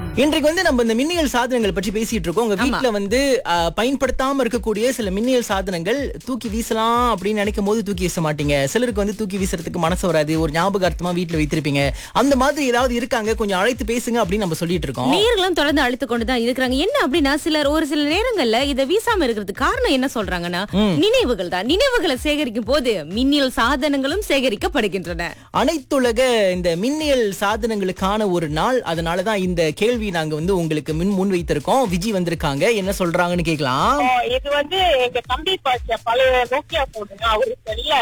இன்றைக்கு வந்து நம்ம இந்த மின்னியல் சாதனங்கள் பற்றி பேசிட்டு இருக்கோம் உங்க வீட்ல வந்து ஆ, பயன்படுத்தாம இருக்கக்கூடிய சில மின்னியல் சாதனங்கள் தூக்கி வீசலாம் அப்படின்னு நினைக்கும் போது தூக்கி வீச மாட்டீங்க சிலருக்கு வந்து தூக்கி வீசுறதுக்கு மனசு வராது ஒரு ஞாபகார்த்தமா வீட்ல வைத்திருப்பீங்க அந்த மாதிரி ஏதாவது இருக்காங்க கொஞ்சம் அழைத்து பேசுங்க அப்படின்னு நம்ம சொல்லிட்டு இருக்கோம் நேர்களும் தொடர்ந்து அழுத்து கொண்டுதான் இருக்கிறாங்க என்ன அப்படின்னா சிலர் ஒரு சில நேரங்கள்ல இத வீசாம இருக்கிறதுக்கு காரணம் என்ன சொல்றாங்கன்னா நினைவுகள் தான் நினைவுகளை சேகரிக்கும் போது மின்னியல் சாதனங்களும் சேகரிக்கப்படுகின்றன அனைத்துலக இந்த மின்னியல் சாதனங்களுக்கான ஒரு நாள் அதனாலதான் இந்த கேள்வி நாங்க வந்து உங்களுக்கு முன் முன் வைத்திருக்கோம் விஜி வந்திருக்காங்க என்ன சொல்றாங்கன்னு கேக்கலாம் ஆ, இது வந்து எங்க தம்பி பாய்ச்ச பழைய நோக்கியா போனுங்க அவருக்கு இல்ல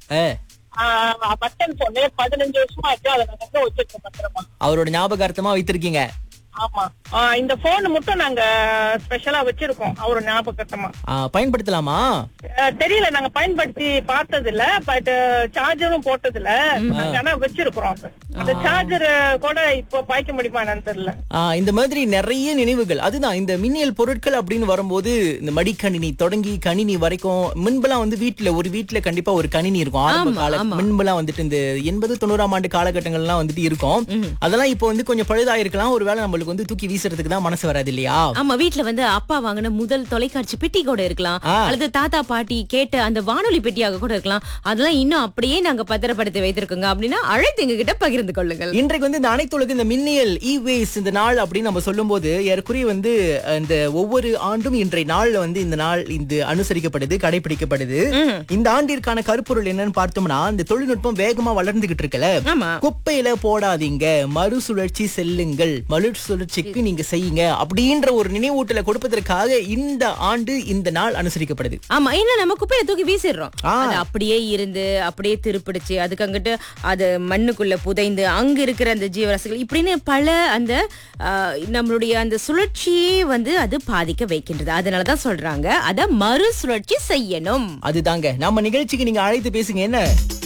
பட்டன் போனு பதினஞ்சு வருஷமா ஆச்சு அதை நாங்க எங்க வச்சிருக்கோம் பத்திரமா அவரோட ஞாபகார்த்தமா வைத்திருக்கீங்க ஆமா ஆ, இந்த போன் மட்டும் நாங்க ஸ்பெஷலா வச்சிருக்கோம் அவரு ஞாபகத்தமா ஆ, பயன்படுத்தலாமா தெரியல நாங்க பயன்படுத்தி பார்த்தது இல்ல பட் சார்ஜரும் போட்டது இல்ல நாங்க ஆனா வச்சிருக்கிறோம் அது. அந்த சார்ஜர் கூட இப்போ பாய்க்க முடியுமா என்னன்னு தெரியல ஆ, இந்த மாதிரி நிறைய நினைவுகள் அதுதான் இந்த மின்னியல் பொருட்கள் அப்படின்னு வரும்போது இந்த மடிக்கணினி தொடங்கி கணினி வரைக்கும் முன்பெல்லாம் வந்து வீட்டுல ஒரு வீட்டுல கண்டிப்பா ஒரு கணினி இருக்கும் ஆரம்ப ஆமா, கால ஆமா. முன்பெல்லாம் வந்துட்டு இந்த எண்பது தொண்ணூறாம் ஆண்டு காலகட்டங்கள்லாம் வந்துட்டு இருக்கும் அதெல்லாம் இப்போ வந்து கொஞ்சம் பழுதா இருக்கலாம் ஒருவேளை நம்மளுக்கு வந்து தூக்கி வீசுறதுக்கு தான் மனசு வராது இல்லையா ஆமா வீட்ல வந்து அப்பா வாங்கின முதல் தொலைக்காட்சி பெட்டி கூட இருக்கலாம் ஆ. அல்லது தாத்தா பாட்டி கேட்ட அந்த வானொலி பெட்டியாக கூட இருக்கலாம் அதெல்லாம் இன்னும் அப்படியே நாங்க பத்திரப்படுத்தி வைத்திருக்கோங்க அப்படின்னா அழைத்து எங்க கிட்ட பகிர்ந்து கொள்ளுங்கள் இன்றைக்கு வந்து இந்த அனைத்துலக இந்த மின்னியல் இ வேஸ் இந்த நாள் அப்படின்னு நம்ம சொல்லும்போது ஏறக்குறைய வந்து அஹ், இந்த ஒவ்வொரு ஆண்டும் இன்றைய நாள்ல வந்து இந்த நாள் இந்த அனுசரிக்கப்படுது கடைபிடிக்கப்படுது இந்த ஆண்டிற்கான கருப்பொருள் என்னன்னு பார்த்தோம்னா இந்த தொழில்நுட்பம் வேகமா வளர்ந்துகிட்டு இருக்கல ஆமா குப்பையில போடாதீங்க மறுசுழற்சி செல்லுங்கள் மறுசுழற்சிக்கு நீங்க செய்யுங்க அப்படின்ற ஒரு நினைவூட்டலை கொடுப்பதற்காக இந்த ஆண்டு இந்த நாள் அனுசரிக்கப்படுது ஆமா ஏன்னா நம்ம குப்பையில தூக்கி வீசிடுறோம் ஆ. அது அப்படியே இருந்து அப்படியே திருப்பிடிச்சு அதுக்கு அங்கிட்டு அது மண்ணுக்குள்ள புதைந்து அங்க இருக்கிற அந்த ஜீவராசிகள் இப்படின்னு பல அந்த ஆ, நம்மளுடைய அந்த சுழற்சியே வந்து அது பாதிக்க வைக்கின்றது அதனாலதான் சொல்றாங்க அத மறுசுழற்சி செய்யணும் அதுதாங்க நம்ம நிகழ்ச்சிக்கு நீங்க அழைத்து பேசுங்க என்ன